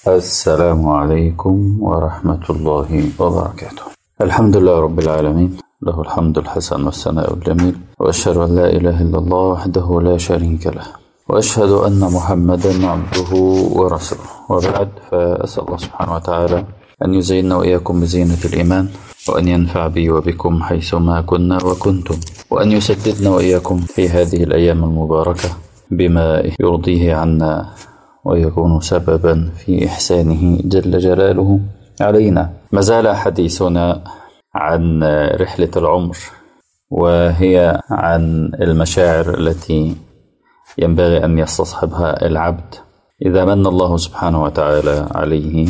السلام عليكم ورحمة الله وبركاته الحمد لله رب العالمين له الحمد الحسن والثناء الجميل وأشهد أن لا إله إلا الله وحده لا شريك له وأشهد أن محمدا عبده ورسوله وبعد فأسأل الله سبحانه وتعالى أن يزيننا وإياكم بزينة الإيمان وأن ينفع بي وبكم حيثما كنا وكنتم وأن يسددنا وإياكم في هذه الأيام المباركة بما يرضيه عنا ويكون سببا في إحسانه جل جلاله علينا ما زال حديثنا عن رحلة العمر وهي عن المشاعر التي ينبغي أن يستصحبها العبد إذا من الله سبحانه وتعالى عليه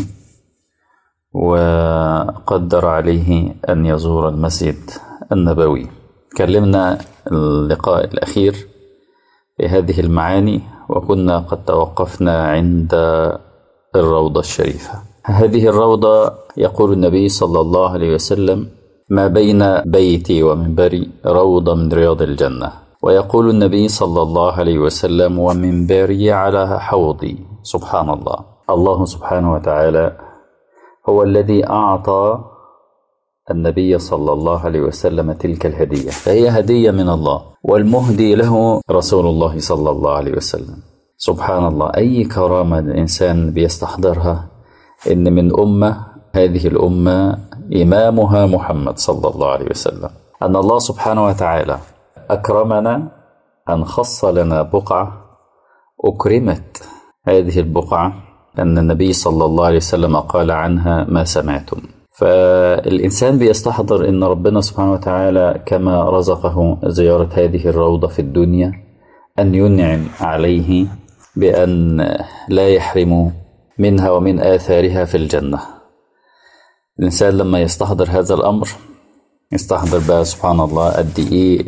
وقدر عليه أن يزور المسجد النبوي كلمنا اللقاء الأخير في هذه المعاني وكنا قد توقفنا عند الروضة الشريفة هذه الروضة يقول النبي صلى الله عليه وسلم ما بين بيتي ومنبري روضة من رياض الجنة ويقول النبي صلى الله عليه وسلم ومنبري على حوضي سبحان الله الله سبحانه وتعالى هو الذي أعطى النبي صلى الله عليه وسلم تلك الهدية فهي هدية من الله والمهدي له رسول الله صلى الله عليه وسلم سبحان الله أي كرامة الإنسان بيستحضرها إن من أمة هذه الأمة إمامها محمد صلى الله عليه وسلم أن الله سبحانه وتعالى أكرمنا أن خص لنا بقعة أكرمت هذه البقعة أن النبي صلى الله عليه وسلم قال عنها ما سمعتم فالإنسان بيستحضر أن ربنا سبحانه وتعالى كما رزقه زيارة هذه الروضة في الدنيا أن ينعم عليه بأن لا يحرم منها ومن آثارها في الجنة الإنسان لما يستحضر هذا الأمر يستحضر بقى سبحان الله قد إيه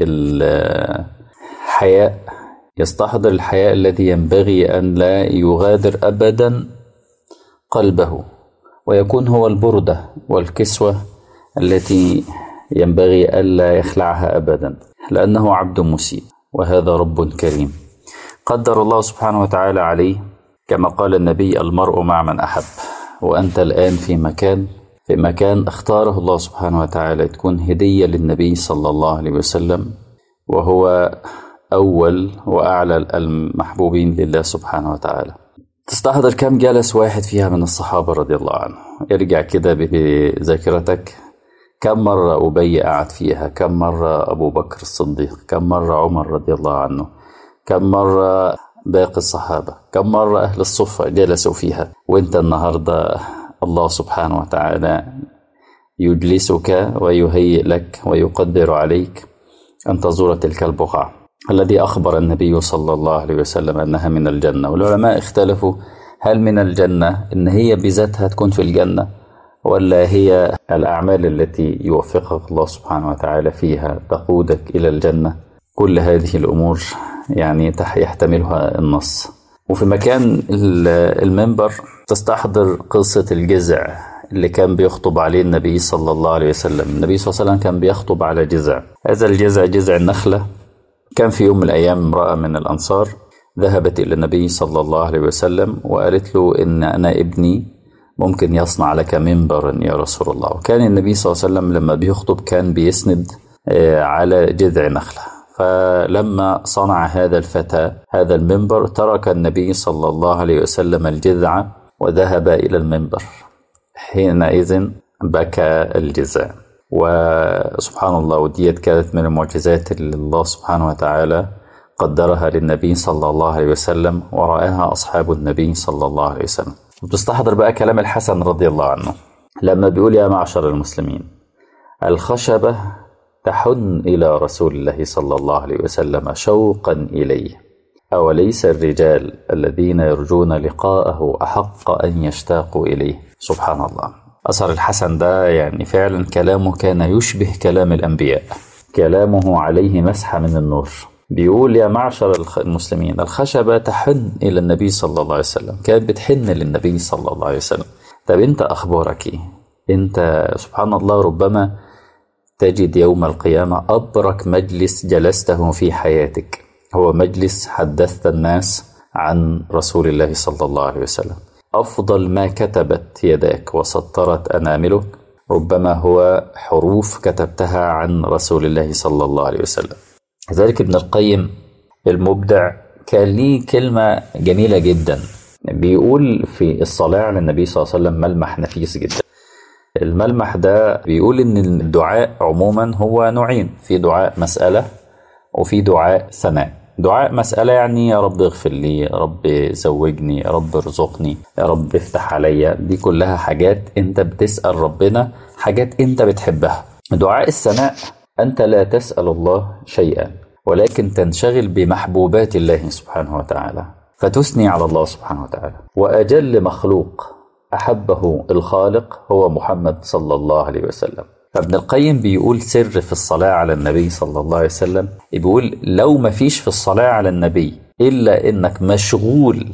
الحياء يستحضر الحياء الذي ينبغي أن لا يغادر أبدا قلبه ويكون هو البردة والكسوة التي ينبغي ألا يخلعها أبدا لأنه عبد مسيء وهذا رب كريم قدر الله سبحانه وتعالى عليه كما قال النبي المرء مع من أحب وأنت الآن في مكان في مكان اختاره الله سبحانه وتعالى تكون هدية للنبي صلى الله عليه وسلم وهو أول وأعلى المحبوبين لله سبحانه وتعالى تستحضر كم جلس واحد فيها من الصحابة رضي الله عنه ارجع كده بذاكرتك كم مرة أبي قعد فيها كم مرة أبو بكر الصديق كم مرة عمر رضي الله عنه كم مرة باقي الصحابة كم مرة أهل الصفة جلسوا فيها وانت النهاردة الله سبحانه وتعالى يجلسك ويهيئ لك ويقدر عليك أن تزور تلك البقعة الذي أخبر النبي صلى الله عليه وسلم أنها من الجنة والعلماء اختلفوا هل من الجنة إن هي بذاتها تكون في الجنة ولا هي الأعمال التي يوفقك الله سبحانه وتعالى فيها تقودك إلى الجنة كل هذه الأمور يعني يحتملها النص وفي مكان المنبر تستحضر قصة الجزع اللي كان بيخطب عليه النبي صلى الله عليه وسلم النبي صلى الله عليه وسلم كان بيخطب على جزع هذا الجزع جزع النخلة كان في يوم من الأيام امرأة من الأنصار ذهبت إلى النبي صلى الله عليه وسلم وقالت له إن أنا ابني ممكن يصنع لك منبرا يا رسول الله وكان النبي صلى الله عليه وسلم لما بيخطب كان بيسند على جذع نخلة فلما صنع هذا الفتى هذا المنبر ترك النبي صلى الله عليه وسلم الجذع وذهب إلى المنبر حينئذ بكى الجذع وسبحان الله وديت كانت من المعجزات اللي الله سبحانه وتعالى قدرها للنبي صلى الله عليه وسلم ورآها أصحاب النبي صلى الله عليه وسلم وبتستحضر بقى كلام الحسن رضي الله عنه لما بيقول يا معشر المسلمين الخشبة تحن إلى رسول الله صلى الله عليه وسلم شوقا إليه أوليس الرجال الذين يرجون لقاءه أحق أن يشتاقوا إليه سبحان الله أثر الحسن ده يعني فعلا كلامه كان يشبه كلام الأنبياء كلامه عليه مسحة من النور بيقول يا معشر المسلمين الخشبة تحن إلى النبي صلى الله عليه وسلم كانت بتحن للنبي صلى الله عليه وسلم طب أنت أخبارك إيه؟ أنت سبحان الله ربما تجد يوم القيامة أبرك مجلس جلسته في حياتك هو مجلس حدثت الناس عن رسول الله صلى الله عليه وسلم أفضل ما كتبت يداك وسطرت أناملك ربما هو حروف كتبتها عن رسول الله صلى الله عليه وسلم لذلك ابن القيم المبدع كان ليه كلمة جميلة جدا بيقول في الصلاة على النبي صلى الله عليه وسلم ملمح نفيس جدا الملمح ده بيقول ان الدعاء عموما هو نوعين في دعاء مسألة وفي دعاء ثناء دعاء مسألة يعني يا رب اغفر لي يا رب زوجني يا رب ارزقني يا رب افتح عليا دي كلها حاجات انت بتسأل ربنا حاجات انت بتحبها دعاء الثناء انت لا تسأل الله شيئا ولكن تنشغل بمحبوبات الله سبحانه وتعالى فتثني على الله سبحانه وتعالى وأجل مخلوق أحبه الخالق هو محمد صلى الله عليه وسلم فابن القيم بيقول سر في الصلاة على النبي صلى الله عليه وسلم بيقول لو ما فيش في الصلاة على النبي إلا إنك مشغول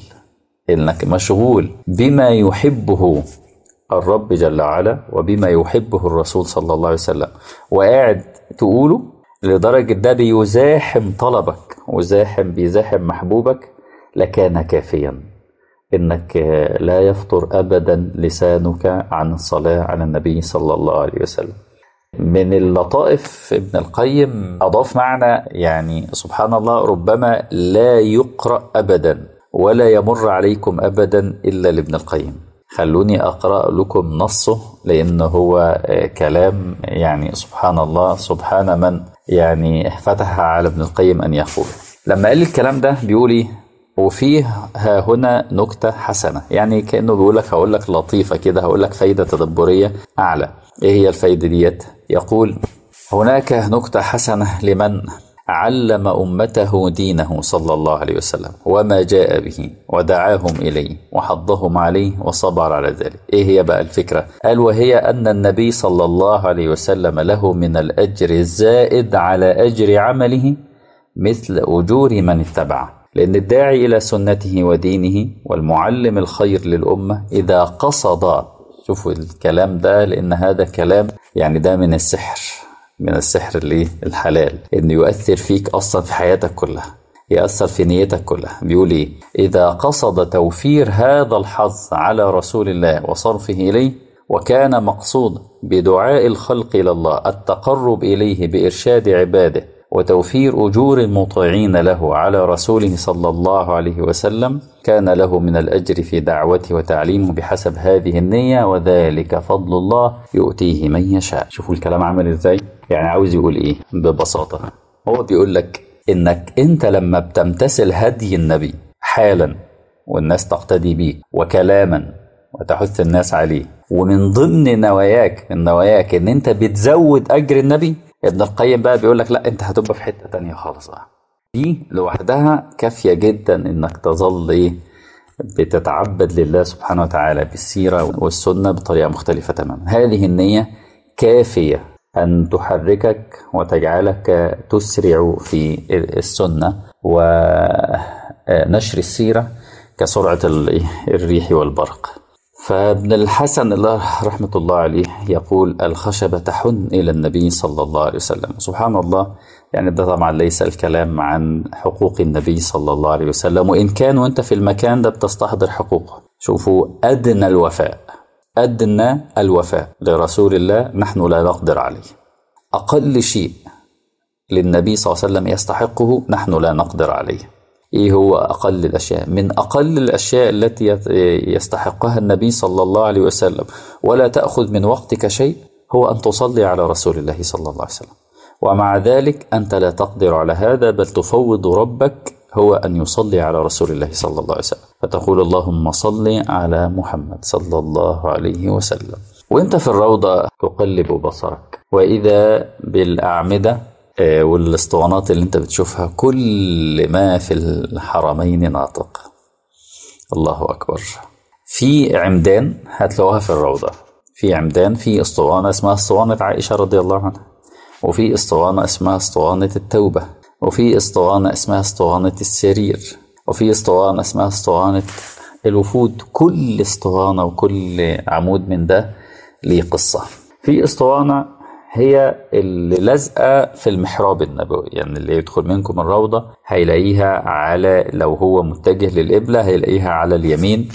إنك مشغول بما يحبه الرب جل وعلا وبما يحبه الرسول صلى الله عليه وسلم وقاعد تقوله لدرجة ده بيزاحم طلبك وزاحم بيزاحم محبوبك لكان كافيا انك لا يفطر ابدا لسانك عن الصلاه على النبي صلى الله عليه وسلم من اللطائف ابن القيم اضاف معنى يعني سبحان الله ربما لا يقرا ابدا ولا يمر عليكم ابدا الا لابن القيم خلوني اقرا لكم نصه لان هو كلام يعني سبحان الله سبحان من يعني فتح على ابن القيم ان يقول لما قال الكلام ده بيقول ايه وفيه ها هنا نكتة حسنة يعني كأنه بيقول لك هقول لك لطيفة كده هقول لك فايدة تدبرية أعلى إيه هي الفايدة ديت يقول هناك نكتة حسنة لمن علم أمته دينه صلى الله عليه وسلم وما جاء به ودعاهم إليه وحضهم عليه وصبر على ذلك إيه هي بقى الفكرة قال وهي أن النبي صلى الله عليه وسلم له من الأجر الزائد على أجر عمله مثل أجور من اتبعه لأن الداعي إلى سنته ودينه والمعلم الخير للأمة إذا قصد شوفوا الكلام ده لأن هذا كلام يعني ده من السحر من السحر اللي الحلال إنه يؤثر فيك أصلا في حياتك كلها يأثر في نيتك كلها بيقول إيه إذا قصد توفير هذا الحظ على رسول الله وصرفه إليه وكان مقصود بدعاء الخلق إلى الله التقرب إليه بإرشاد عباده وتوفير أجور المطيعين له على رسوله صلى الله عليه وسلم كان له من الأجر في دعوته وتعليمه بحسب هذه النية وذلك فضل الله يؤتيه من يشاء شوفوا الكلام عامل إزاي يعني عاوز يقول إيه ببساطة هو بيقول لك إنك أنت لما بتمتثل هدي النبي حالا والناس تقتدي بيك وكلاما وتحث الناس عليه ومن ضمن نواياك من نواياك ان انت بتزود اجر النبي ابن القيم بقى بيقول لك لا انت هتبقى في حته تانية خالص بقى دي لوحدها كافيه جدا انك تظل ايه بتتعبد لله سبحانه وتعالى بالسيره والسنه بطريقه مختلفه تماما هذه النيه كافيه ان تحركك وتجعلك تسرع في السنه ونشر السيره كسرعه الريح والبرق فابن الحسن الله رحمة الله عليه يقول الخشبة تحن إلى النبي صلى الله عليه وسلم سبحان الله يعني ده طبعا ليس الكلام عن حقوق النبي صلى الله عليه وسلم وإن كان وانت في المكان ده بتستحضر حقوقه شوفوا أدنى الوفاء أدنى الوفاء لرسول الله نحن لا نقدر عليه أقل شيء للنبي صلى الله عليه وسلم يستحقه نحن لا نقدر عليه ايه هو اقل الاشياء من اقل الاشياء التي يستحقها النبي صلى الله عليه وسلم ولا تاخذ من وقتك شيء هو ان تصلي على رسول الله صلى الله عليه وسلم ومع ذلك انت لا تقدر على هذا بل تفوض ربك هو ان يصلي على رسول الله صلى الله عليه وسلم فتقول اللهم صل على محمد صلى الله عليه وسلم وانت في الروضه تقلب بصرك واذا بالاعمده والاسطوانات اللي انت بتشوفها كل ما في الحرمين ناطق الله اكبر في عمدان هتلاقوها في الروضه في عمدان في اسطوانه اسمها اسطوانه عائشه رضي الله عنها وفي اسطوانه اسمها اسطوانه التوبه وفي اسطوانه اسمها اسطوانه السرير وفي اسطوانه اسمها اسطوانه الوفود كل اسطوانه وكل عمود من ده ليه قصه في اسطوانه هي اللي لازقه في المحراب النبوي يعني اللي يدخل منكم الروضه هيلاقيها على لو هو متجه للقبله هيلاقيها على اليمين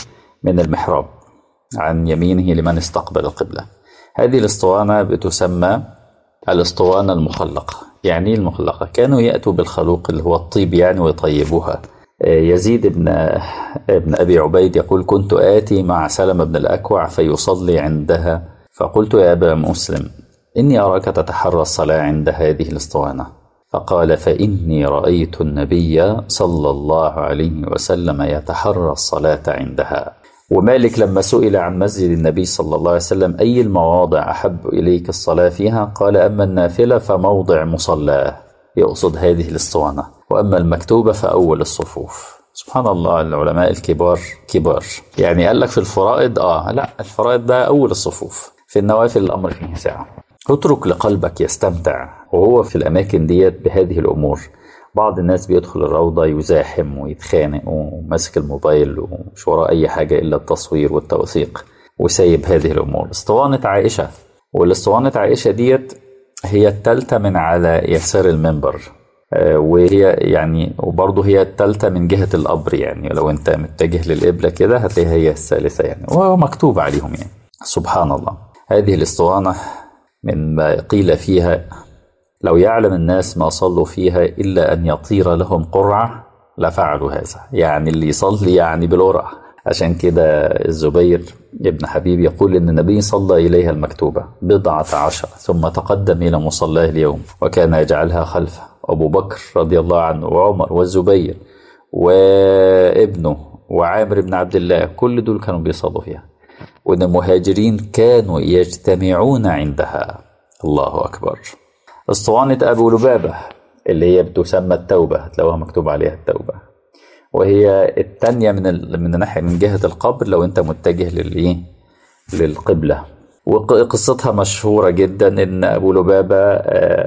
من المحراب عن يمينه لمن استقبل القبلة هذه الاسطوانة بتسمى الاسطوانة المخلقة يعني المخلقة كانوا يأتوا بالخلوق اللي هو الطيب يعني ويطيبوها يزيد بن ابن أبي عبيد يقول كنت آتي مع سلمة بن الأكوع فيصلي عندها فقلت يا أبا مسلم إني أراك تتحرى الصلاة عند هذه الاسطوانة فقال فإني رأيت النبي صلى الله عليه وسلم يتحرى الصلاة عندها ومالك لما سئل عن مسجد النبي صلى الله عليه وسلم أي المواضع أحب إليك الصلاة فيها قال أما النافلة فموضع مصلاه يقصد هذه الاسطوانة وأما المكتوبة فأول الصفوف سبحان الله العلماء الكبار كبار يعني قال لك في الفرائض آه لا الفرائض ده أول الصفوف في النوافل الأمر فيه ساعة اترك لقلبك يستمتع وهو في الأماكن ديت بهذه الأمور بعض الناس بيدخل الروضة يزاحم ويتخانق وماسك الموبايل ومش وراه أي حاجة إلا التصوير والتوثيق وسايب هذه الأمور اسطوانة عائشة والاسطوانة عائشة ديت هي التالتة من على يسار المنبر وهي يعني وبرضه هي التالتة من جهة القبر يعني لو أنت متجه للقبلة كده هتلاقيها هي الثالثة يعني وهو مكتوب عليهم يعني سبحان الله هذه الاسطوانة من ما قيل فيها لو يعلم الناس ما صلوا فيها إلا أن يطير لهم قرعة لفعلوا هذا يعني اللي يصلي يعني بالقرعة عشان كده الزبير ابن حبيب يقول إن النبي صلى إليها المكتوبة بضعة عشر ثم تقدم إلى مصلاه اليوم وكان يجعلها خلفه أبو بكر رضي الله عنه وعمر والزبير وابنه وعامر بن عبد الله كل دول كانوا بيصلوا فيها وإن المهاجرين كانوا يجتمعون عندها الله أكبر اسطوانة أبو لبابة اللي هي بتسمى التوبة هتلاقوها مكتوب عليها التوبة وهي الثانية من ال... من ناحية من جهة القبر لو أنت متجه للإيه للقبلة وقصتها مشهورة جدا إن أبو لبابة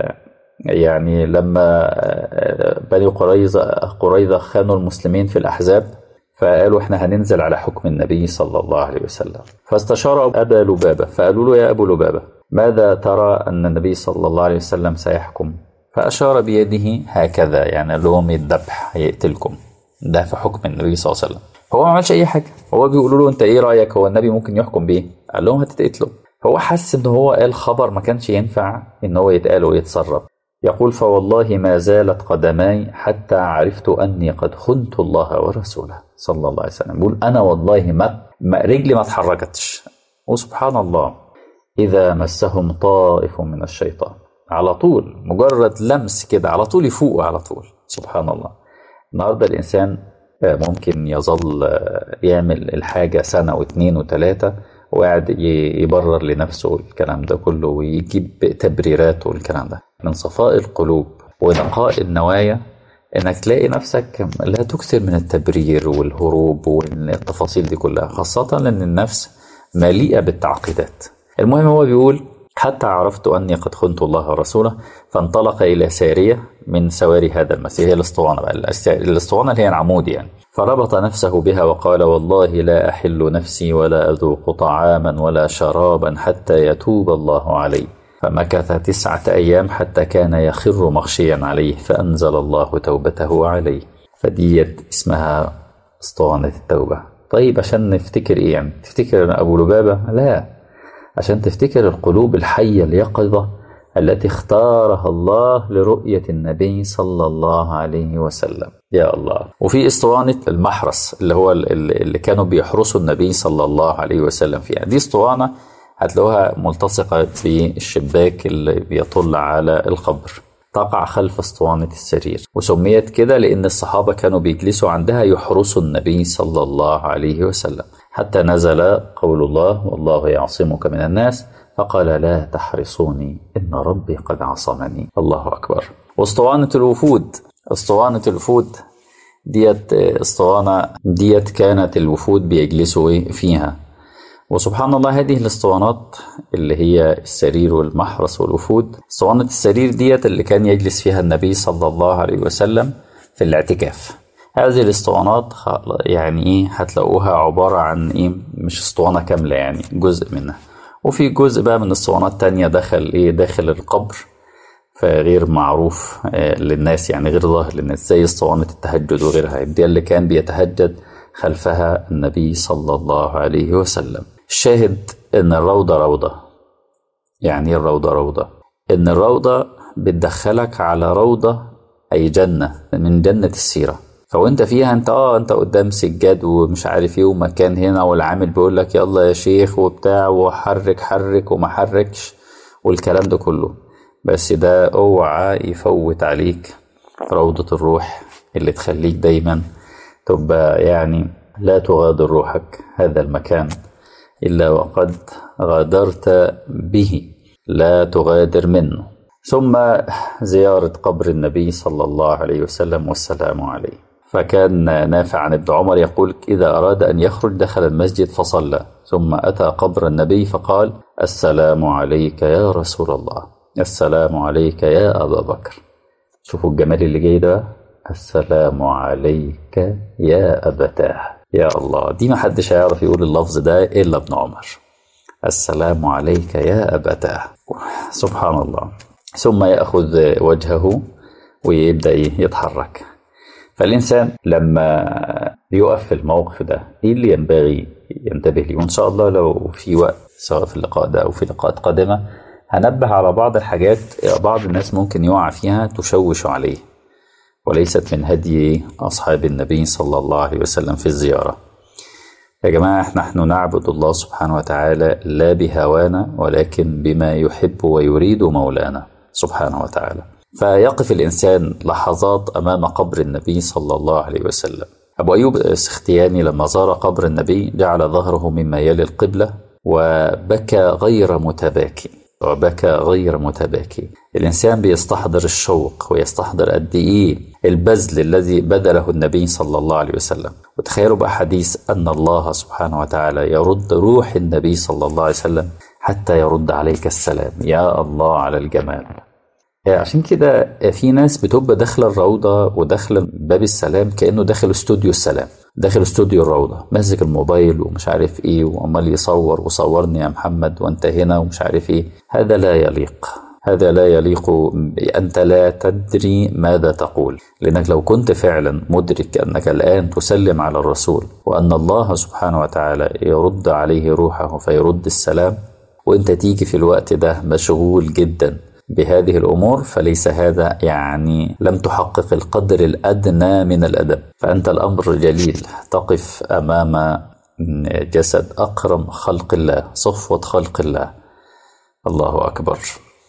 يعني لما بني قريظة قريظة خانوا المسلمين في الأحزاب فقالوا احنا هننزل على حكم النبي صلى الله عليه وسلم فاستشار أبا لبابة فقالوا له يا أبو لبابة ماذا ترى أن النبي صلى الله عليه وسلم سيحكم فأشار بيده هكذا يعني قال لهم الذبح هيقتلكم ده في حكم النبي صلى الله عليه وسلم هو ما عملش أي حاجة هو بيقولوا له أنت إيه رأيك هو النبي ممكن يحكم بإيه قال لهم هتتقتلوا فهو حس إن هو قال خبر ما كانش ينفع إن هو يتقال ويتسرب يقول فوالله ما زالت قدماي حتى عرفت أني قد خنت الله ورسوله صلى الله عليه وسلم يقول أنا والله ما, ما رجلي ما اتحركتش وسبحان الله إذا مسهم طائف من الشيطان على طول مجرد لمس كده على طول يفوق على طول سبحان الله النهارده الإنسان ممكن يظل يعمل الحاجة سنة واثنين وثلاثة وقاعد يبرر لنفسه الكلام ده كله ويجيب تبريرات والكلام ده من صفاء القلوب ونقاء النوايا انك تلاقي نفسك لا تكثر من التبرير والهروب والتفاصيل دي كلها خاصة لأن النفس مليئة بالتعقيدات المهم هو بيقول حتى عرفت أني قد خنت الله ورسوله فانطلق إلى سارية من سواري هذا المسيح هي الاسطوانة بقى الاسطوانة اللي هي العمود يعني فربط نفسه بها وقال والله لا أحل نفسي ولا أذوق طعاما ولا شرابا حتى يتوب الله علي فمكث تسعة أيام حتى كان يخر مغشيا عليه فأنزل الله توبته عليه فديت اسمها اسطوانة التوبة طيب عشان نفتكر إيه يعني تفتكر أبو لبابة لا عشان تفتكر القلوب الحية اليقظة التي اختارها الله لرؤية النبي صلى الله عليه وسلم يا الله وفي اسطوانة المحرس اللي هو اللي كانوا بيحرسوا النبي صلى الله عليه وسلم فيها دي اسطوانة هتلاقوها ملتصقة بالشباك اللي بيطل على القبر تقع خلف اسطوانة السرير وسميت كده لأن الصحابة كانوا بيجلسوا عندها يحرسوا النبي صلى الله عليه وسلم حتى نزل قول الله والله يعصمك من الناس فقال لا تحرصوني إن ربي قد عصمني الله أكبر واسطوانة الوفود اسطوانة الوفود ديت اسطوانة ديت كانت الوفود بيجلسوا فيها وسبحان الله هذه الاسطوانات اللي هي السرير والمحرس والوفود اسطوانة السرير ديت اللي كان يجلس فيها النبي صلى الله عليه وسلم في الاعتكاف هذه الاسطوانات يعني ايه هتلاقوها عبارة عن ايه مش اسطوانة كاملة يعني جزء منها وفي جزء بقى من اسطوانات تانية دخل ايه داخل القبر فغير معروف للناس يعني غير ظاهر للناس زي اسطوانة التهجد وغيرها دي اللي كان بيتهجد خلفها النبي صلى الله عليه وسلم الشاهد ان الروضة روضة يعني الروضة روضة ان الروضة بتدخلك على روضة اي جنة من جنة السيرة فوانت فيها انت اه انت قدام سجاد ومش عارف ايه ومكان هنا والعامل بيقول لك يلا يا شيخ وبتاع وحرك حرك وما حركش والكلام ده كله بس ده اوعى يفوت عليك روضة الروح اللي تخليك دايما تبقى يعني لا تغادر روحك هذا المكان إلا وقد غادرت به لا تغادر منه ثم زيارة قبر النبي صلى الله عليه وسلم والسلام عليه فكان نافع عن ابن عمر يقول إذا أراد أن يخرج دخل المسجد فصلى ثم أتى قبر النبي فقال السلام عليك يا رسول الله السلام عليك يا أبا بكر شوفوا الجمال اللي جاي ده السلام عليك يا أبتاه يا الله دي ما حدش هيعرف يقول اللفظ ده إلا ابن عمر السلام عليك يا أبتاه سبحان الله ثم يأخذ وجهه ويبدأ يتحرك فالإنسان لما بيقف في الموقف ده إيه اللي ينبغي ينتبه ليه وإن شاء الله لو في وقت سواء في اللقاء ده أو في لقاءات قادمة هنبه على بعض الحاجات بعض الناس ممكن يقع فيها تشوش عليه وليست من هدي أصحاب النبي صلى الله عليه وسلم في الزيارة يا جماعة نحن نعبد الله سبحانه وتعالى لا بهوانا ولكن بما يحب ويريد مولانا سبحانه وتعالى فيقف الإنسان لحظات أمام قبر النبي صلى الله عليه وسلم أبو أيوب السختياني لما زار قبر النبي جعل ظهره مما يلي القبلة وبكى غير متباكي وبكى غير متباكي الإنسان بيستحضر الشوق ويستحضر قد إيه البذل الذي بذله النبي صلى الله عليه وسلم وتخيلوا بقى حديث أن الله سبحانه وتعالى يرد روح النبي صلى الله عليه وسلم حتى يرد عليك السلام يا الله على الجمال عشان كده في ناس بتبقى داخله الروضه وداخله باب السلام كانه داخل استوديو السلام داخل استوديو الروضه ماسك الموبايل ومش عارف ايه وعمال يصور وصورني يا محمد وانت هنا ومش عارف ايه هذا لا يليق هذا لا يليق أنت لا تدري ماذا تقول لأنك لو كنت فعلا مدرك أنك الآن تسلم على الرسول وأن الله سبحانه وتعالى يرد عليه روحه فيرد السلام وأنت تيجي في الوقت ده مشغول جدا بهذه الامور فليس هذا يعني لم تحقق القدر الادنى من الادب فانت الامر جليل تقف امام جسد اكرم خلق الله صفوه خلق الله الله اكبر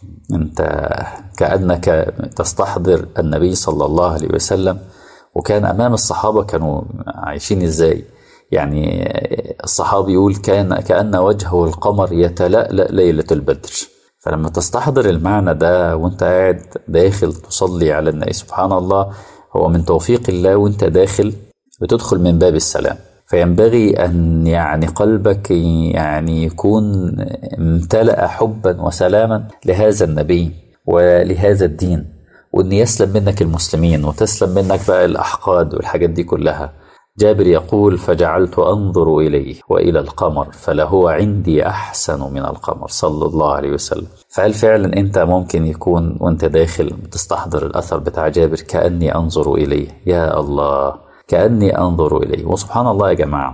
انت كانك تستحضر النبي صلى الله عليه وسلم وكان امام الصحابه كانوا عايشين ازاي يعني الصحابي يقول كان كان وجهه القمر يتلألأ ليله البدر فلما تستحضر المعنى ده وانت قاعد داخل تصلي على النبي سبحان الله هو من توفيق الله وانت داخل بتدخل من باب السلام فينبغي ان يعني قلبك يعني يكون امتلأ حبا وسلاما لهذا النبي ولهذا الدين وان يسلم منك المسلمين وتسلم منك بقى الاحقاد والحاجات دي كلها جابر يقول فجعلت انظر اليه والى القمر فلهو عندي احسن من القمر صلى الله عليه وسلم فهل فعلا انت ممكن يكون وانت داخل بتستحضر الاثر بتاع جابر كاني انظر اليه يا الله كاني انظر اليه وسبحان الله يا جماعه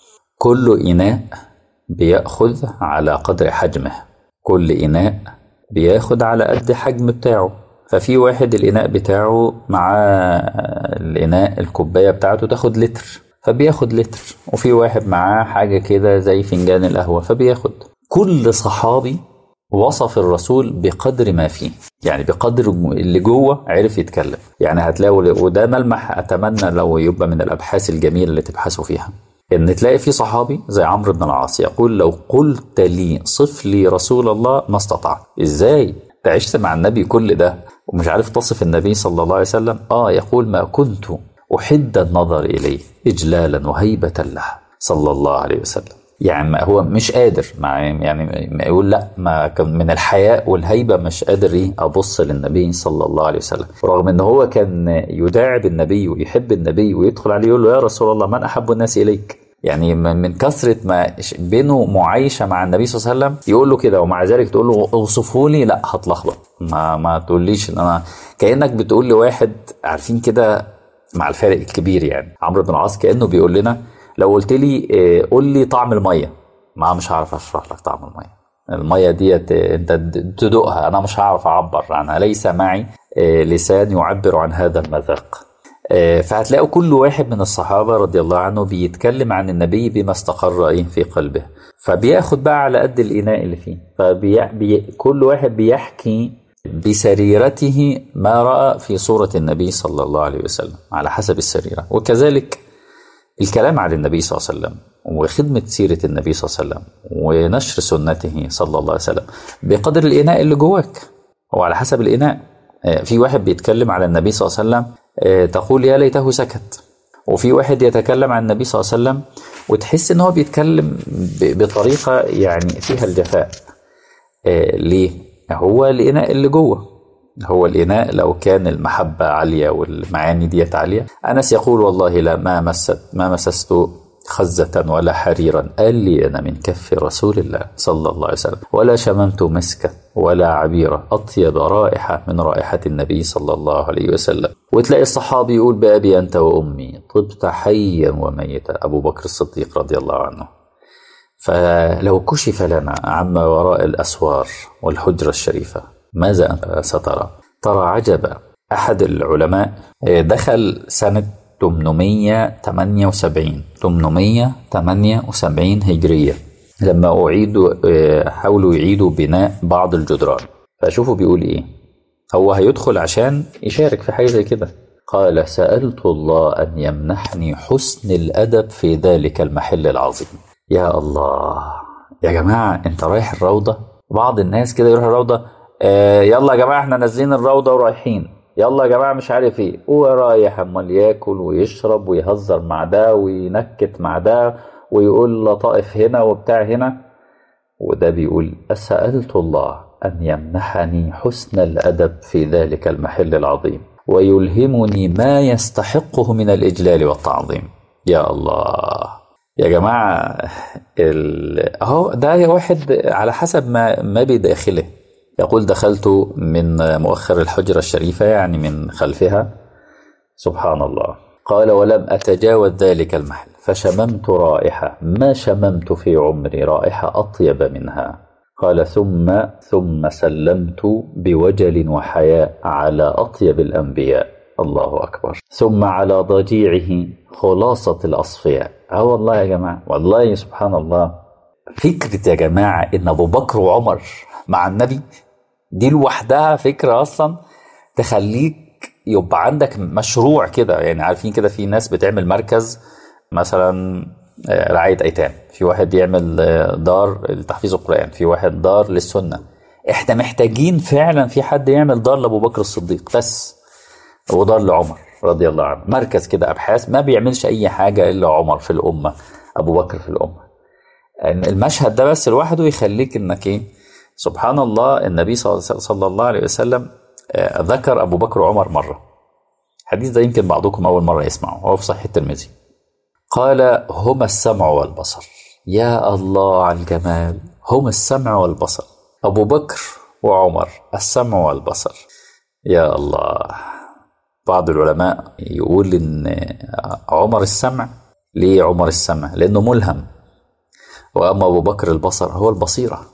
كل اناء بياخذ على قدر حجمه كل اناء بياخد على قد حجم بتاعه ففي واحد الإناء بتاعه مع الإناء الكوباية بتاعته تاخد لتر فبياخد لتر وفي واحد معاه حاجة كده زي فنجان القهوة فبياخد كل صحابي وصف الرسول بقدر ما فيه يعني بقدر اللي جوه عرف يتكلم يعني هتلاقوا وده ملمح اتمنى لو يبقى من الابحاث الجميله اللي تبحثوا فيها ان تلاقي في صحابي زي عمرو بن العاص يقول لو قلت لي صف لي رسول الله ما استطعت ازاي انت عشت مع النبي كل ده ومش عارف تصف النبي صلى الله عليه وسلم اه يقول ما كنت احد النظر اليه اجلالا وهيبه له صلى الله عليه وسلم يعني ما هو مش قادر مع يعني ما يقول لا ما كان من الحياء والهيبه مش قادر ايه ابص للنبي صلى الله عليه وسلم رغم ان هو كان يداعب النبي ويحب النبي ويدخل عليه يقول له يا رسول الله من احب الناس اليك يعني من كثره ما بينه معايشه مع النبي صلى الله عليه وسلم يقول له كده ومع ذلك تقول له اوصفه لي لا هتلخبط ما ما تقوليش ان انا كانك بتقول لواحد عارفين كده مع الفارق الكبير يعني عمرو بن العاص كانه بيقول لنا لو قلت لي آه، قول لي طعم الميه ما مش هعرف اشرح لك طعم الميه الميه ديت آه، انت تدوقها انا مش هعرف اعبر عنها ليس معي آه، لسان يعبر عن هذا المذاق آه، فهتلاقوا كل واحد من الصحابة رضي الله عنه بيتكلم عن النبي بما استقر إيه في قلبه فبياخد بقى على قد الإناء اللي فيه فكل واحد بيحكي بسريرته ما رأى في صورة النبي صلى الله عليه وسلم على حسب السريرة وكذلك الكلام عن النبي صلى الله عليه وسلم وخدمة سيرة النبي صلى الله عليه وسلم ونشر سنته صلى الله عليه وسلم بقدر الإناء اللي جواك وعلى حسب الإناء آه، في واحد بيتكلم على النبي صلى الله عليه وسلم آه، تقول يا ليته سكت وفي واحد يتكلم عن النبي صلى الله عليه وسلم وتحس ان هو بيتكلم بطريقه يعني فيها الجفاء آه، ليه هو الاناء اللي جوه هو الإناء لو كان المحبة عالية والمعاني ديت عالية أنس يقول والله لا ما مست ما مسست خزة ولا حريرا ألين من كف رسول الله صلى الله عليه وسلم ولا شممت مسكا ولا عبيرة أطيب رائحة من رائحة النبي صلى الله عليه وسلم وتلاقي الصحابي يقول بأبي أنت وأمي طبت حيا وميتا أبو بكر الصديق رضي الله عنه فلو كشف لنا عما وراء الأسوار والحجرة الشريفة ماذا سترى؟ ترى عجبا أحد العلماء دخل سنة 878 878 هجرية لما أعيدوا حاولوا يعيدوا بناء بعض الجدران فشوفوا بيقول إيه هو هيدخل عشان يشارك في حاجة زي كده قال سألت الله أن يمنحني حسن الأدب في ذلك المحل العظيم يا الله يا جماعة أنت رايح الروضة بعض الناس كده يروح الروضة آه يلا يا جماعة احنا نازلين الروضة ورايحين يلا يا جماعه مش عارف ايه ورايح امال ياكل ويشرب ويهزر مع ده وينكت مع ده ويقول لطائف هنا وبتاع هنا وده بيقول أسألت الله أن يمنحني حسن الأدب في ذلك المحل العظيم ويلهمني ما يستحقه من الإجلال والتعظيم يا الله يا جماعة أهو ده واحد على حسب ما ما بداخله يقول دخلت من مؤخر الحجرة الشريفة يعني من خلفها سبحان الله قال ولم أتجاوز ذلك المحل فشممت رائحة ما شممت في عمري رائحة أطيب منها قال ثم ثم سلمت بوجل وحياء على أطيب الأنبياء الله أكبر ثم على ضجيعه خلاصة الأصفياء اه والله يا جماعة والله سبحان الله فكرة يا جماعة إن أبو بكر وعمر مع النبي دي لوحدها فكرة أصلا تخليك يبقى عندك مشروع كده يعني عارفين كده في ناس بتعمل مركز مثلا رعاية أيتام في واحد بيعمل دار لتحفيظ القرآن في واحد دار للسنة احنا محتاجين فعلا في حد يعمل دار لأبو بكر الصديق بس ودار لعمر رضي الله عنه مركز كده أبحاث ما بيعملش أي حاجة إلا عمر في الأمة أبو بكر في الأمة المشهد ده بس لوحده يخليك إنك إيه سبحان الله النبي صلى الله عليه وسلم ذكر أبو بكر وعمر مرة الحديث ده يمكن بعضكم أول مرة يسمعه هو في صحيح الترمذي قال هما السمع والبصر يا الله على الجمال هما السمع والبصر أبو بكر وعمر السمع والبصر يا الله بعض العلماء يقول إن عمر السمع ليه عمر السمع لأنه ملهم وأما أبو بكر البصر هو البصيرة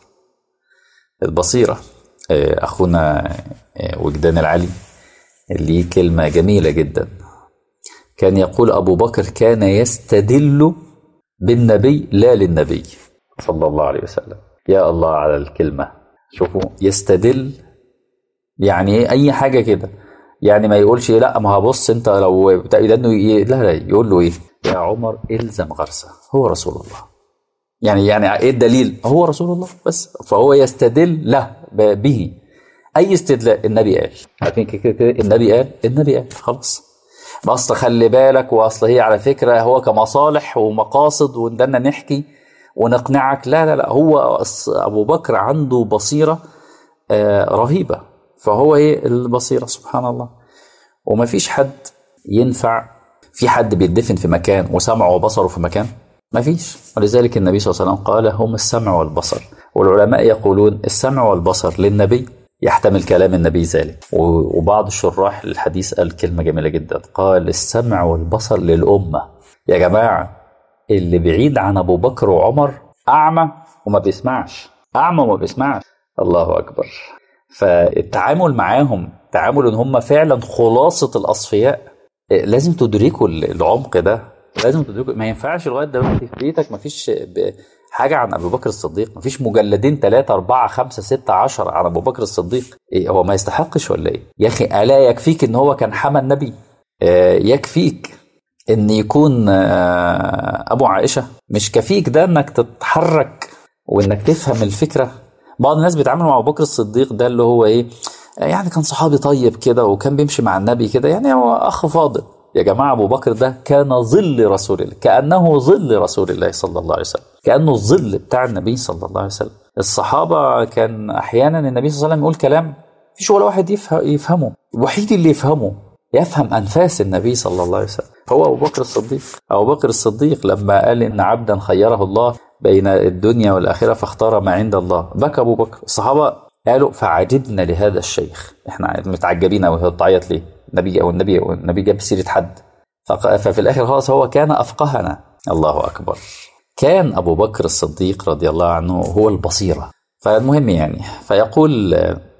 البصيرة أخونا وجدان العلي ليه كلمة جميلة جدا كان يقول أبو بكر كان يستدل بالنبي لا للنبي صلى الله عليه وسلم يا الله على الكلمة شوفوا يستدل يعني ايه أي حاجة كده يعني ما يقولش لا ما هبص انت لو لانه لا لا يقول له ايه يا عمر الزم غرسه هو رسول الله يعني يعني ايه الدليل هو رسول الله بس فهو يستدل له به اي استدلال النبي قال عارفين كده النبي قال النبي قال خلاص اصل خلي بالك واصل هي على فكره هو كمصالح ومقاصد وندنا نحكي ونقنعك لا لا لا هو ابو بكر عنده بصيره رهيبه فهو ايه البصيره سبحان الله وما فيش حد ينفع في حد بيدفن في مكان وسمعه وبصره في مكان ما فيش ولذلك النبي صلى الله عليه وسلم قال هم السمع والبصر والعلماء يقولون السمع والبصر للنبي يحتمل كلام النبي ذلك وبعض الشراح الحديث قال كلمة جميلة جدا قال السمع والبصر للأمة يا جماعة اللي بعيد عن ابو بكر وعمر اعمى وما بيسمعش اعمى وما بيسمعش الله اكبر فالتعامل معاهم تعامل ان هم فعلا خلاصه الاصفياء إيه، لازم تدركوا العمق ده لازم تدركوا ما ينفعش لغايه دلوقتي في بيتك ما فيش حاجه عن ابو بكر الصديق ما فيش مجلدين ثلاثة أربعة خمسة ستة عشر عن ابو بكر الصديق إيه هو ما يستحقش ولا ايه يا اخي الا يكفيك ان هو كان حمى النبي آه يكفيك ان يكون آه ابو عائشه مش كفيك ده انك تتحرك وانك تفهم الفكره بعض الناس بيتعاملوا مع ابو بكر الصديق ده اللي هو ايه يعني كان صحابي طيب كده وكان بيمشي مع النبي كده يعني هو اخ فاضل يا جماعه ابو بكر ده كان ظل رسول الله كانه ظل رسول الله صلى الله عليه وسلم كانه الظل بتاع النبي صلى الله عليه وسلم الصحابه كان احيانا النبي صلى الله عليه وسلم يقول كلام مفيش ولا واحد يفهمه الوحيد اللي يفهمه يفهم انفاس النبي صلى الله عليه وسلم هو ابو بكر الصديق ابو بكر الصديق لما قال ان عبدا خيره الله بين الدنيا والاخره فاختار ما عند الله بكى ابو بكر الصحابه قالوا فعجبنا لهذا الشيخ احنا متعجبين قوي تعيط ليه النبي او النبي او النبي جاب سيره حد ففي الاخر خلاص هو كان افقهنا الله اكبر كان ابو بكر الصديق رضي الله عنه هو البصيره فالمهم يعني فيقول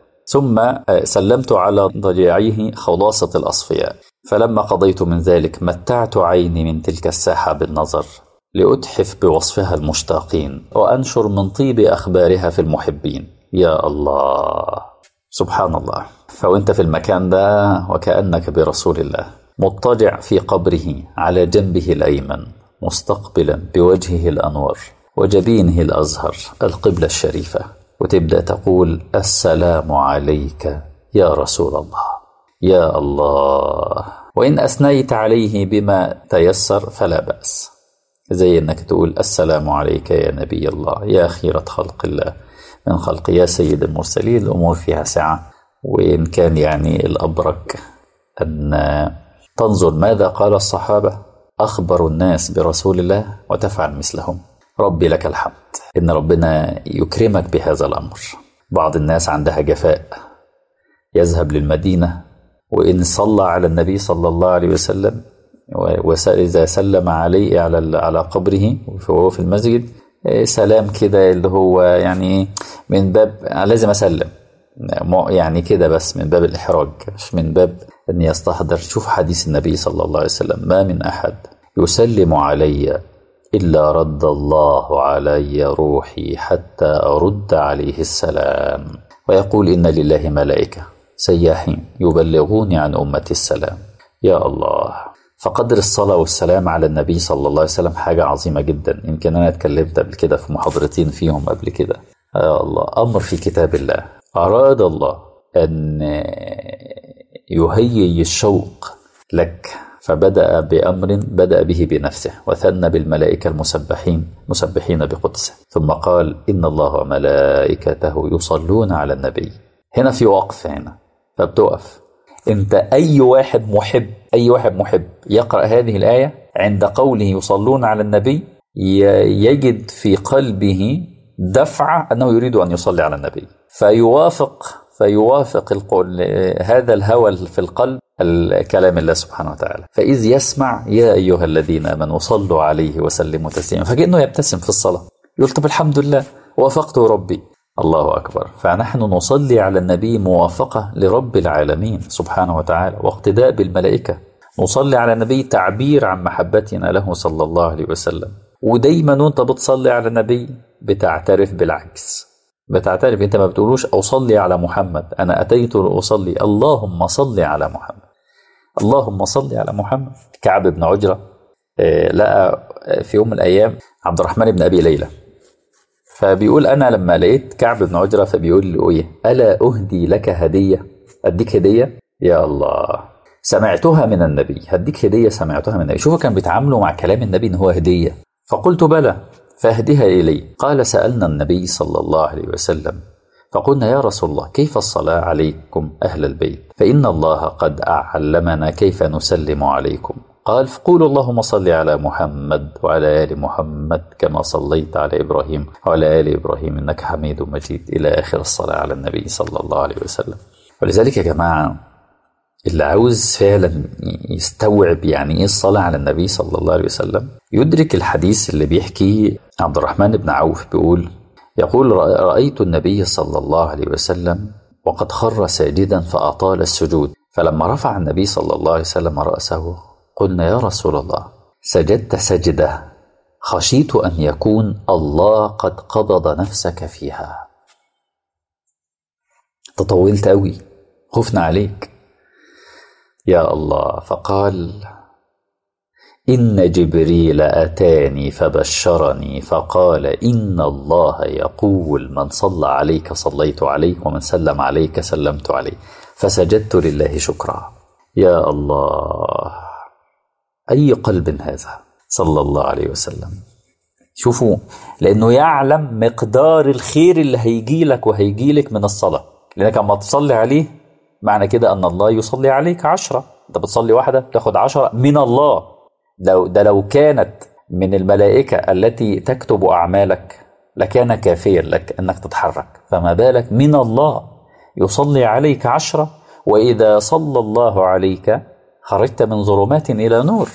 ثم سلمت على ضجيعيه خلاصه الاصفياء فلما قضيت من ذلك متعت عيني من تلك الساحه بالنظر لأتحف بوصفها المشتاقين وأنشر من طيب أخبارها في المحبين يا الله سبحان الله فوانت في المكان ده وكأنك برسول الله مضطجع في قبره على جنبه الأيمن مستقبلا بوجهه الأنور وجبينه الأزهر القبلة الشريفة وتبدأ تقول السلام عليك يا رسول الله يا الله وإن أثنيت عليه بما تيسر فلا بأس زي انك تقول السلام عليك يا نبي الله يا خيرة خلق الله من خلق يا سيد المرسلين الامور فيها سعة وان كان يعني الابرك ان تنظر ماذا قال الصحابة اخبر الناس برسول الله وتفعل مثلهم ربي لك الحمد ان ربنا يكرمك بهذا الامر بعض الناس عندها جفاء يذهب للمدينة وإن صلى على النبي صلى الله عليه وسلم وإذا سلم عليه على على قبره وهو في المسجد سلام كده اللي هو يعني من باب لازم أسلم يعني كده بس من باب الإحراج مش من باب أن يستحضر شوف حديث النبي صلى الله عليه وسلم ما من أحد يسلم علي إلا رد الله علي روحي حتى أرد عليه السلام ويقول إن لله ملائكة سياحين يبلغوني عن أمتي السلام يا الله فقدر الصلاة والسلام على النبي صلى الله عليه وسلم حاجة عظيمة جدا يمكن أنا اتكلمت قبل كده في محاضرتين فيهم قبل كده يا الله أمر في كتاب الله أراد الله أن يهيئ الشوق لك فبدأ بأمر بدأ به بنفسه وثنى بالملائكة المسبحين مسبحين بقدسه ثم قال إن الله وملائكته يصلون على النبي هنا في وقف هنا فبتقف انت اي واحد محب اي واحد محب يقرا هذه الايه عند قوله يصلون على النبي يجد في قلبه دفعه انه يريد ان يصلي على النبي فيوافق فيوافق القول هذا الهوى في القلب كلام الله سبحانه وتعالى فإذ يسمع يا أيها الذين آمنوا صلوا عليه وسلموا تسليما فكأنه يبتسم في الصلاة يقول طب الحمد لله وافقت ربي الله أكبر فنحن نصلي على النبي موافقة لرب العالمين سبحانه وتعالى واقتداء بالملائكة نصلي على النبي تعبير عن محبتنا له صلى الله عليه وسلم ودايما وانت بتصلي على النبي بتعترف بالعكس بتعترف انت ما بتقولوش اصلي على محمد انا اتيت لاصلي اللهم صل على محمد اللهم صل على محمد كعب بن عجره لقى في يوم من الايام عبد الرحمن بن ابي ليلى فبيقول انا لما لقيت كعب بن عجره فبيقول له ايه الا اهدي لك هديه اديك هديه يا الله سمعتها من النبي هديك هديه سمعتها من النبي شوفوا كان بيتعاملوا مع كلام النبي ان هو هديه فقلت بلى فاهدها الي قال سالنا النبي صلى الله عليه وسلم فقلنا يا رسول الله كيف الصلاه عليكم اهل البيت فان الله قد علمنا كيف نسلم عليكم قال قولوا اللهم صل على محمد وعلى ال محمد كما صليت على ابراهيم وعلى ال ابراهيم انك حميد مجيد الى اخر الصلاه على النبي صلى الله عليه وسلم ولذلك يا جماعه اللي عاوز فعلا يستوعب يعني ايه الصلاة على النبي صلى الله عليه وسلم يدرك الحديث اللي بيحكيه عبد الرحمن بن عوف بيقول يقول رأيت النبي صلى الله عليه وسلم وقد خر ساجدا فأطال السجود فلما رفع النبي صلى الله عليه وسلم رأسه قلنا يا رسول الله سجدت سجدة خشيت أن يكون الله قد قبض نفسك فيها تطولت أوي خفنا عليك يا الله فقال إن جبريل أتاني فبشرني فقال إن الله يقول من صلى عليك صليت عليه ومن سلم عليك سلمت عليه فسجدت لله شكرا يا الله أي قلب هذا صلى الله عليه وسلم شوفوا لأنه يعلم مقدار الخير اللي هيجي لك وهيجي لك من الصلاة لأنك لما تصلي عليه معنى كده أن الله يصلي عليك عشرة أنت بتصلي واحدة تاخد عشرة من الله لو ده لو كانت من الملائكة التي تكتب أعمالك لكان كافيا لك أنك تتحرك فما بالك من الله يصلي عليك عشرة وإذا صلى الله عليك خرجت من ظلمات إلى نور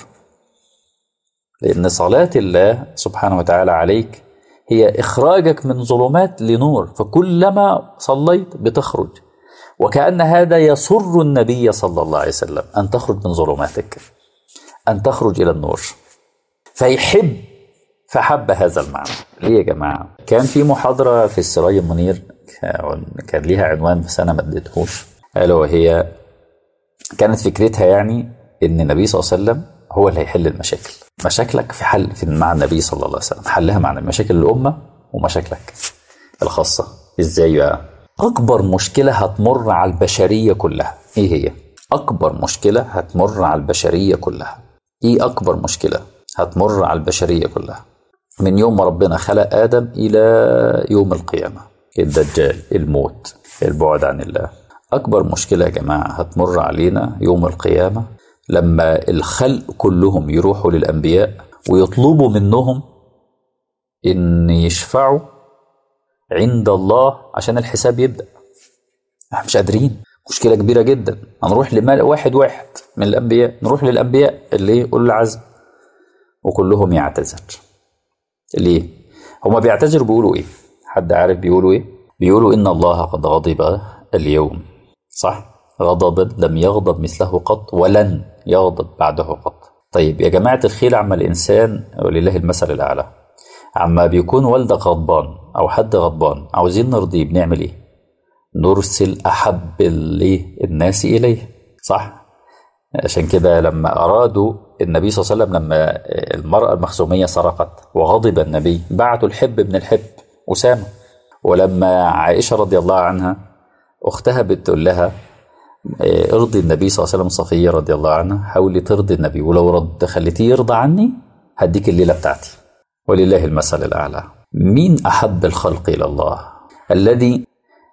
لأن صلاة الله سبحانه وتعالى عليك هي إخراجك من ظلمات لنور فكلما صليت بتخرج وكأن هذا يسر النبي صلى الله عليه وسلم أن تخرج من ظلماتك أن تخرج إلى النور فيحب فحب هذا المعنى ليه يا جماعة كان في محاضرة في السراج المنير كان ليها عنوان بس أنا ما اديتهوش ألا وهي كانت فكرتها يعني إن النبي صلى الله عليه وسلم هو اللي هيحل المشاكل مشاكلك في حل في مع النبي صلى الله عليه وسلم حلها مع مشاكل الأمة ومشاكلك الخاصة إزاي بقى أكبر مشكلة هتمر على البشرية كلها إيه هي أكبر مشكلة هتمر على البشرية كلها إيه أكبر مشكلة هتمر على البشرية كلها من يوم ما ربنا خلق آدم إلى يوم القيامة الدجال الموت البعد عن الله أكبر مشكلة يا جماعة هتمر علينا يوم القيامة لما الخلق كلهم يروحوا للأنبياء ويطلبوا منهم إن يشفعوا عند الله عشان الحساب يبدأ احنا مش قادرين مشكلة كبيرة جدا هنروح لمال واحد واحد من الأنبياء نروح للأنبياء اللي يقول العزم وكلهم يعتذر ليه؟ هما بيعتذروا بيقولوا إيه؟ حد عارف بيقولوا إيه؟ بيقولوا إن الله قد غضب اليوم صح؟ غضبا لم يغضب مثله قط ولن يغضب بعده قط طيب يا جماعة الخير عما الإنسان ولله المثل الأعلى عما بيكون والدك غضبان أو حد غضبان عاوزين نرضيه بنعمل إيه؟ نرسل أحب الناس إليه صح؟ عشان كده لما أرادوا النبي صلى الله عليه وسلم لما المرأة المخزومية سرقت وغضب النبي بعتوا الحب بن الحب أسامة ولما عائشة رضي الله عنها أختها بتقول لها ارضي النبي صلى الله عليه وسلم صفية رضي الله عنها حاولي ترضي النبي ولو رد خليتيه يرضى عني هديك الليلة بتاعتي ولله المثل الأعلى مين أحب الخلق إلى الله الذي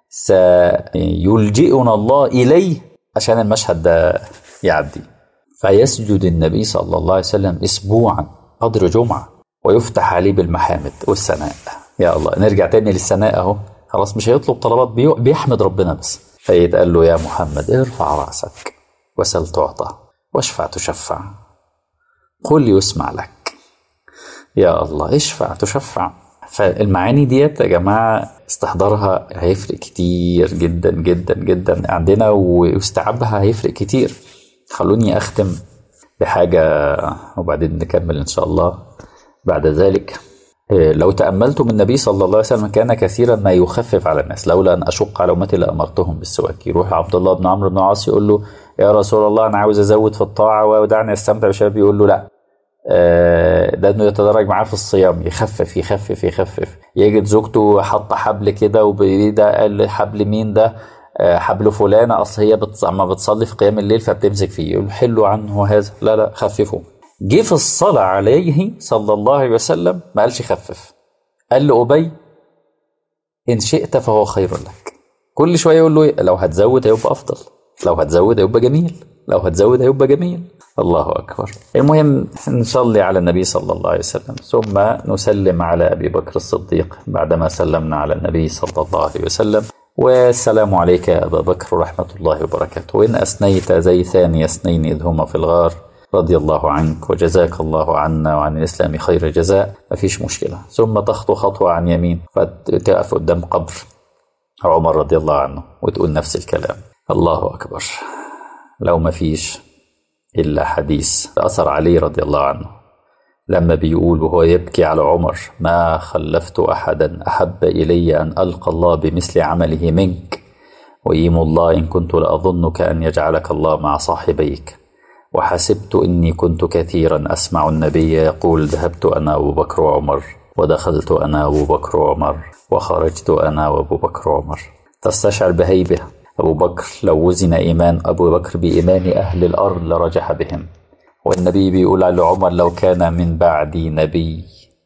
سيلجئنا الله إليه عشان المشهد ده يعدي فيسجد النبي صلى الله عليه وسلم أسبوعا قدر جمعة ويفتح عليه بالمحامد والثناء يا الله نرجع تاني للثناء أهو خلاص مش هيطلب طلبات بيحمد ربنا بس فيتقال له يا محمد ارفع رأسك وسل تعطى واشفع تشفع قل يسمع لك يا الله اشفع تشفع فالمعاني ديت يا جماعة استحضارها هيفرق كتير جدا جدا جدا عندنا واستيعابها هيفرق كتير خلوني أختم بحاجة وبعدين نكمل إن شاء الله بعد ذلك لو تأملتم النبي صلى الله عليه وسلم كان كثيرا ما يخفف على الناس لولا أن أشق على أمتي لأمرتهم بالسواك يروح عبد الله بن عمرو بن العاص يقول له يا رسول الله أنا عاوز أزود في الطاعة ودعني أستمتع بالشباب يقول له لا ده انه يتدرج معاه في الصيام يخفف يخفف يخفف يجد زوجته حاطه حبل كده وده قال حبل مين ده حبل فلانه اصل هي بتص... اما بتصلي في قيام الليل فبتمسك فيه يقول حلوا عنه هذا لا لا خففوا جه في الصلاه عليه صلى الله عليه وسلم ما قالش خفف قال لأبي إن شئت فهو خير لك كل شوية يقول له لو هتزود هيبقى أفضل لو هتزود هيبقى جميل لو هتزود هيبقى جميل الله أكبر المهم نصلي على النبي صلى الله عليه وسلم ثم نسلم على أبي بكر الصديق بعدما سلمنا على النبي صلى الله عليه وسلم والسلام عليك يا أبا بكر ورحمة الله وبركاته وإن أثنيت زي ثاني اثنين إذ هما في الغار رضي الله عنك وجزاك الله عنا وعن الإسلام خير جزاء مفيش مشكلة ثم تخطو خطوة عن يمين فتقف قدام قبر عمر رضي الله عنه وتقول نفس الكلام الله أكبر لو مفيش إلا حديث أثر علي رضي الله عنه لما بيقول وهو يبكي على عمر ما خلفت أحدا أحب إلي أن ألقى الله بمثل عمله منك وإيم الله إن كنت لأظنك أن يجعلك الله مع صاحبيك وحسبت إني كنت كثيرا أسمع النبي يقول ذهبت أنا أبو بكر وعمر ودخلت أنا أبو بكر وعمر وخرجت أنا وأبو بكر وعمر تستشعر بهيبة أبو بكر لو وزن إيمان أبو بكر بإيمان أهل الأرض لرجح بهم والنبي بيقول على عمر لو كان من بعدي نبي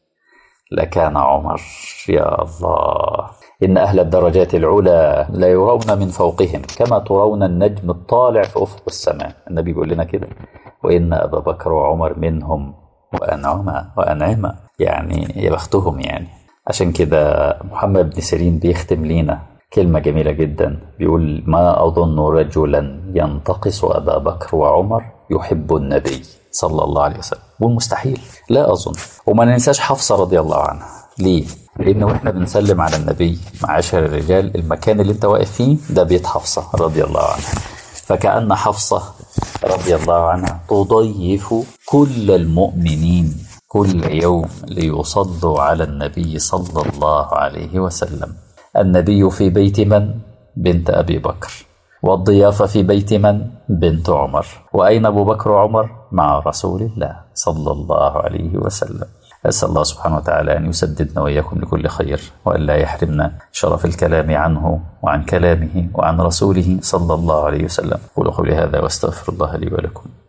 لكان عمر يا الله إن أهل الدرجات العلى لا يرون من فوقهم كما ترون النجم الطالع في أفق السماء النبي بيقول لنا كده وإن أبا بكر وعمر منهم وأنعما وأنعما يعني يا بختهم يعني عشان كده محمد بن سيرين بيختم لينا كلمة جميلة جدا بيقول ما أظن رجلا ينتقص أبا بكر وعمر يحب النبي صلى الله عليه وسلم والمستحيل لا أظن وما ننساش حفصة رضي الله عنها ليه؟ لأن واحنا بنسلم على النبي معاشر الرجال المكان اللي انت واقف فيه ده بيت حفصة رضي الله عنها فكأن حفصة رضي الله عنها تضيف كل المؤمنين كل يوم ليصلوا على النبي صلى الله عليه وسلم النبي في بيت من؟ بنت أبي بكر والضيافة في بيت من؟ بنت عمر وأين أبو بكر وعمر؟ مع رسول الله صلى الله عليه وسلم أسأل الله سبحانه وتعالى أن يسددنا وإياكم لكل خير وأن لا يحرمنا شرف الكلام عنه وعن كلامه وعن رسوله صلى الله عليه وسلم قولوا قولي هذا واستغفر الله لي ولكم